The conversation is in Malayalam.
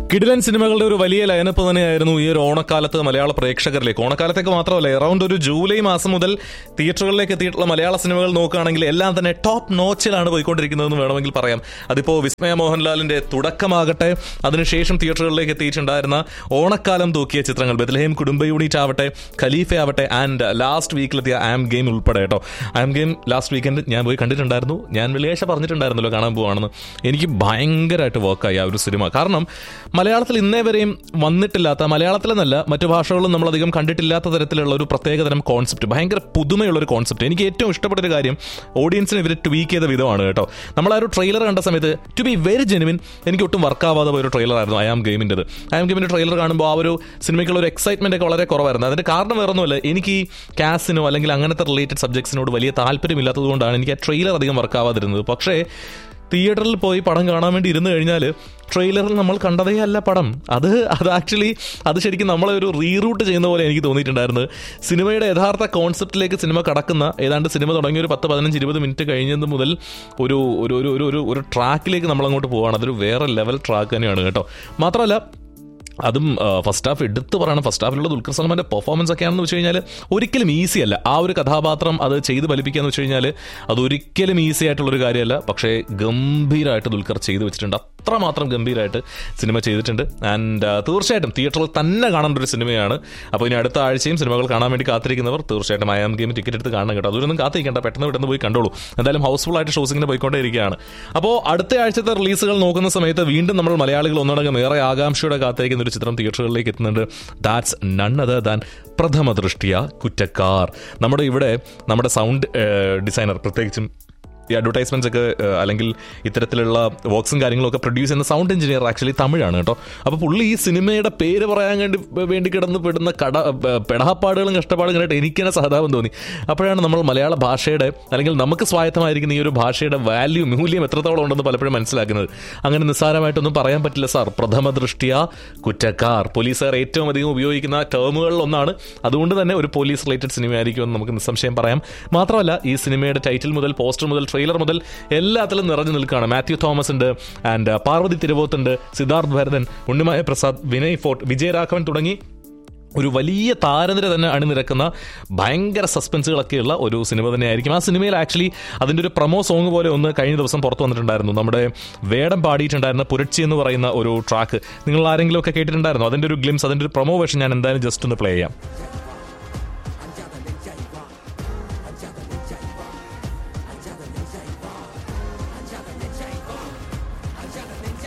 കിടിലൻ സിനിമകളുടെ ഒരു വലിയ ലയനപ്പ് തന്നെയായിരുന്നു ഈ ഒരു ഓണക്കാലത്ത് മലയാള പ്രേക്ഷകരിലേക്ക് ഓണക്കാലത്തേക്ക് മാത്രമല്ല അറൌണ്ട് ഒരു ജൂലൈ മാസം മുതൽ തിയേറ്ററുകളിലേക്ക് എത്തിയിട്ടുള്ള മലയാള സിനിമകൾ നോക്കുകയാണെങ്കിൽ എല്ലാം തന്നെ ടോപ്പ് നോച്ചിലാണ് പോയിക്കൊണ്ടിരിക്കുന്നതെന്ന് വേണമെങ്കിൽ പറയാം അതിപ്പോൾ വിസ്മയ മോഹൻലാലിന്റെ തുടക്കമാകട്ടെ അതിനുശേഷം തിയേറ്ററുകളിലേക്ക് എത്തിയിട്ടുണ്ടായിരുന്ന ഓണക്കാലം തൂക്കിയ ചിത്രങ്ങൾ ബദലഹേം കുടുംബ യൂണിറ്റ് ആവട്ടെ ഖലീഫ ആവട്ടെ ആൻഡ് ലാസ്റ്റ് വീക്കിലെത്തിയ ആം ഗെയിം ഉൾപ്പെടെ കേട്ടോ ആം ഗെയിം ലാസ്റ്റ് വീക്കെൻഡ് ഞാൻ പോയി കണ്ടിട്ടുണ്ടായിരുന്നു ഞാൻ വെള്ളിയാഴ്ച പറഞ്ഞിട്ടുണ്ടായിരുന്നല്ലോ കാണാൻ പോവാണെന്ന് എനിക്ക് ഭയങ്കരമായിട്ട് വർക്കായി ആ ഒരു സിനിമ കാരണം മലയാളത്തിൽ ഇന്നേ വരെയും വന്നിട്ടില്ലാത്ത മലയാളത്തിലെന്നല്ല മറ്റു ഭാഷകളും നമ്മൾ അധികം കണ്ടിട്ടില്ലാത്ത തരത്തിലുള്ള ഒരു പ്രത്യേകതരം കോൺസെപ്റ്റ് ഭയങ്കര പുതുമയുള്ള ഒരു കോൺസെപ്റ്റ് എനിക്ക് ഏറ്റവും ഇഷ്ടപ്പെട്ട ഒരു കാര്യം ഓഡിയൻസിന് ഇവർ ട്വീക്ക് ചെയ്ത വിധമാണ് കേട്ടോ നമ്മൾ ആ ഒരു ട്രെയിലർ കണ്ട സമയത്ത് ടു ബി വെരി ജെനുവിൻ എനിക്ക് ഒട്ടും വർക്കാവാതെ പോയ ഒരു ട്രെയിലർ ആയിരുന്നു അയാം ഗെയിമിൻ്റെത് അയാം ഗെയിമിൻ്റെ ട്രെയിലർ കാണുമ്പോൾ ആ ഒരു സിനിമയ്ക്കുള്ള ഒരു എക്സൈറ്റ്മെന്റ് ഒക്കെ വളരെ കുറവായിരുന്നു അതിന്റെ കാരണം വേറൊന്നുമല്ല എനിക്ക് ഈ കാസിനോ അല്ലെങ്കിൽ അങ്ങനത്തെ റിലേറ്റഡ് സബ്ജക്ട്സിനോട് വലിയ താല്പര്യമില്ലാത്തത് കൊണ്ടാണ് എനിക്ക് ആ ട്രെയിലർ അധികം വർക്കാവാതിരുന്നത് പക്ഷേ തിയേറ്ററിൽ പോയി പടം കാണാൻ വേണ്ടി ഇരുന്ന് കഴിഞ്ഞാൽ ട്രെയിലറിൽ നമ്മൾ കണ്ടതേ അല്ല പടം അത് അത് ആക്ച്വലി അത് ശരിക്കും നമ്മളെ ഒരു റീറൂട്ട് ചെയ്യുന്ന പോലെ എനിക്ക് തോന്നിയിട്ടുണ്ടായിരുന്നത് സിനിമയുടെ യഥാർത്ഥ കോൺസെപ്റ്റിലേക്ക് സിനിമ കടക്കുന്ന ഏതാണ്ട് സിനിമ തുടങ്ങിയ ഒരു പത്ത് പതിനഞ്ച് ഇരുപത് മിനിറ്റ് കഴിഞ്ഞത് മുതൽ ഒരു ഒരു ഒരു ഒരു ഒരു ഒരു ട്രാക്കിലേക്ക് നമ്മൾ അങ്ങോട്ട് പോവാണ് അതൊരു വേറെ ലെവൽ ട്രാക്ക് തന്നെയാണ് കേട്ടോ മാത്രമല്ല അതും ഫസ്റ്റ് ഹാഫ് എടുത്ത് പറയണം ഫസ്റ്റ് ഹാഫിലുള്ള ദുൽഖർ സൽമാന്റെ പെർഫോമൻസ് ഒക്കെ ആണെന്ന് വെച്ച് കഴിഞ്ഞാൽ ഒരിക്കലും ഈസി അല്ല ആ ഒരു കഥാപാത്രം അത് ചെയ്ത് ഫലിപ്പിക്കുക എന്ന് വെച്ച് കഴിഞ്ഞാൽ അത് ഒരിക്കലും ഈസി ആയിട്ടുള്ള ഒരു കാര്യമല്ല പക്ഷേ ഗംഭീരമായിട്ട് ദുൽഖർ ചെയ്തു വെച്ചിട്ടുണ്ട് അത്രമാത്രം ഗംഭീരമായിട്ട് സിനിമ ചെയ്തിട്ടുണ്ട് ആൻഡ് തീർച്ചയായിട്ടും തിയേറ്ററിൽ തന്നെ കാണേണ്ട ഒരു സിനിമയാണ് അപ്പോൾ ഇനി അടുത്ത ആഴ്ചയും സിനിമകൾ കാണാൻ വേണ്ടി കാത്തിരിക്കുന്നവർ തീർച്ചയായിട്ടും അയാം ഗെയിം ടിക്കറ്റ് എടുത്ത് കാണണം കേട്ടോ അതൊന്നും കാത്തിരിക്കേണ്ട പെട്ടെന്ന് പെട്ടെന്ന് പോയി കണ്ടോളൂ എന്തായാലും ഹൗസ്ഫുൾ ആയിട്ട് ഷോസിങ്ങിന് പോയിക്കൊണ്ടേ ഇരിക്കുകയാണ് അപ്പോൾ അടുത്ത ആഴ്ചത്തെ റിലീസുകൾ നോക്കുന്ന സമയത്ത് വീണ്ടും നമ്മൾ മലയാളികൾ ഒന്നടങ്കം ഏറെ ആകാംക്ഷയോടെ കാത്തിരിക്കുന്ന ഒരു ചിത്രം തിയേറ്ററുകളിലേക്ക് എത്തുന്നുണ്ട് ദാറ്റ്സ് നൺ അതർ ദാൻ പ്രഥമ ദൃഷ്ടിയ കുറ്റക്കാർ നമ്മുടെ ഇവിടെ നമ്മുടെ സൗണ്ട് ഡിസൈനർ പ്രത്യേകിച്ചും ഈ അഡ്വർടൈസ്മെന്റ്സ് ഒക്കെ ഏഹ്, അല്ലെങ്കിൽ ഇത്തരത്തിലുള്ള വർക്ക്സും കാര്യങ്ങളും ഒക്കെ പ്രൊഡ്യൂസ് ചെയ്യുന്ന സൗണ്ട് എഞ്ചിനീയർ ആക്ച്വലി തമിഴാണ് കേട്ടോ അപ്പോൾ പുള്ളി ഈ സിനിമയുടെ പേര് പറയാൻ വേണ്ടി വേണ്ടി കിടന്ന് പെടുന്ന കട ഏഹ്, പെടഹപ്പാടുകളും കഷ്ടപ്പാടും കണ്ടിട്ട് എനിക്ക് തന്നെ സഹതാപം തോന്നി അപ്പോഴാണ് നമ്മൾ മലയാള ഭാഷയുടെ അല്ലെങ്കിൽ നമുക്ക് സ്വായത്തമായിരിക്കുന്ന ഈ ഒരു ഭാഷയുടെ വാല്യൂ മൂല്യം എത്രത്തോളം ഉണ്ടെന്ന് പലപ്പോഴും മനസ്സിലാക്കുന്നത് അങ്ങനെ നിസ്സാരമായിട്ടൊന്നും പറയാൻ പറ്റില്ല സാർ പ്രഥമ ദൃഷ്ടിയ കുറ്റക്കാർ പോലീസുകാർ ഏറ്റവും അധികം ഉപയോഗിക്കുന്ന ടേമുകളിൽ ഒന്നാണ് അതുകൊണ്ട് തന്നെ ഒരു പോലീസ് റിലേറ്റഡ് സിനിമയായിരിക്കും എന്ന് നമുക്ക് നിസ്സംശയം പറയാം മാത്രമല്ല ഈ സിനിമയുടെ ടൈറ്റിൽ മുതൽ പോസ്റ്റർ മുതൽ ട്രെയിലർ മുതൽ എല്ലാത്തിലും നിറഞ്ഞു നിൽക്കുകയാണ് മാത്യു തോമസ് ഉണ്ട് ആൻഡ് പാർവതി തിരുവോത്തുണ്ട് സിദ്ധാർത്ഥ് ഭരതൻ ഉണ്ണിമായ പ്രസാദ് വിനയ് ഫോർട്ട് വിജയരാഘവൻ തുടങ്ങി ഒരു വലിയ താരനിര തന്നെ അണിനിരക്കുന്ന ഭയങ്കര സസ്പെൻസുകളൊക്കെയുള്ള ഒരു സിനിമ തന്നെയായിരിക്കും ആ സിനിമയിൽ ആക്ച്വലി അതിൻ്റെ ഒരു പ്രൊമോ സോങ് പോലെ ഒന്ന് കഴിഞ്ഞ ദിവസം പുറത്തു വന്നിട്ടുണ്ടായിരുന്നു നമ്മുടെ വേടം പാടിയിട്ടുണ്ടായിരുന്ന പുരട്ചി എന്ന് പറയുന്ന ഒരു ട്രാക്ക് നിങ്ങൾ ആരെങ്കിലും ഒക്കെ കേട്ടിട്ടുണ്ടായിരുന്നു അതിൻ്റെ ഒരു ഗ്ലിംസ് അതിൻ്റെ ഒരു പ്രൊമോ വേർഷൻ ഞാൻ എന്തായാലും ജസ്റ്റ് ഒന്ന് പ്ലേ ചെയ്യാം